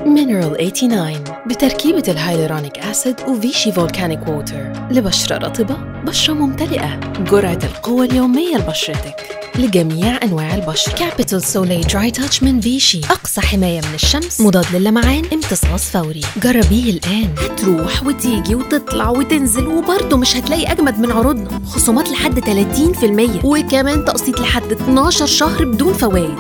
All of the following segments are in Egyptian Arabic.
مينرال 89 بتركيبة الهايلورونيك أسيد وفيشي فولكانيك ووتر لبشرة رطبة بشرة ممتلئة جرعة القوة اليومية لبشرتك لجميع أنواع البشرة كابيتال سولي دراي تاتش من فيشي أقصى حماية من الشمس مضاد للمعان امتصاص فوري جربيه الآن هتروح وتيجي وتطلع وتنزل وبرضه مش هتلاقي أجمد من عروضنا خصومات لحد 30% وكمان تقسيط لحد 12 شهر بدون فوائد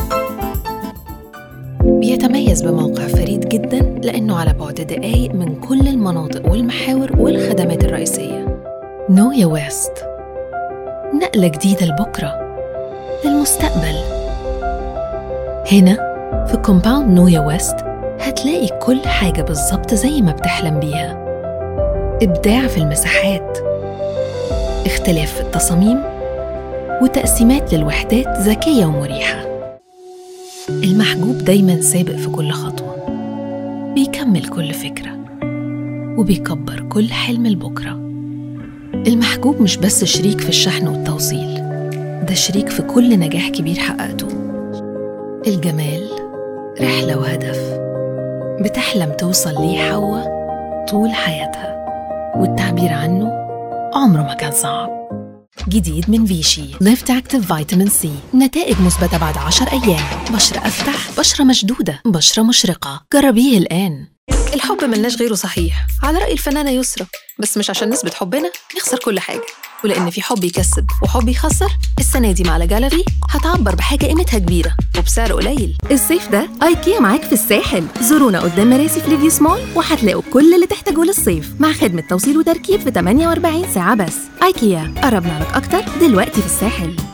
بيتميز بموقع فريد جدا لأنه على بعد دقايق من كل المناطق والمحاور والخدمات الرئيسية نويا ويست نقلة جديدة لبكرة للمستقبل هنا في كومباوند نويا ويست هتلاقي كل حاجة بالظبط زي ما بتحلم بيها إبداع في المساحات اختلاف في التصاميم وتقسيمات للوحدات ذكية ومريحة المحجوب دايما سابق في كل خطوة بيكمل كل فكرة وبيكبر كل حلم لبكرة المحجوب مش بس شريك في الشحن والتوصيل ده شريك في كل نجاح كبير حققته الجمال رحلة وهدف بتحلم توصل ليه حواء طول حياتها والتعبير عنه عمره ما كان صعب جديد من فيشي ليفت اكتف فيتامين سي نتائج مثبتة بعد 10 أيام بشرة أفتح بشرة مشدودة بشرة مشرقة جربيه الآن الحب ملناش غيره صحيح على رأي الفنانة يسرا بس مش عشان نثبت حبنا نخسر كل حاجة ولأن في حب يكسب وحب يخسر السنة دي مع جاليري هتعبر بحاجة قيمتها كبيرة وبسعر قليل الصيف ده ايكيا معاك في الساحل زورونا قدام مراسي في ليفيو سمول وهتلاقوا كل اللي تحتاجوه للصيف مع خدمة توصيل وتركيب في 48 ساعة بس ايكيا قربنا لك أكتر دلوقتي في الساحل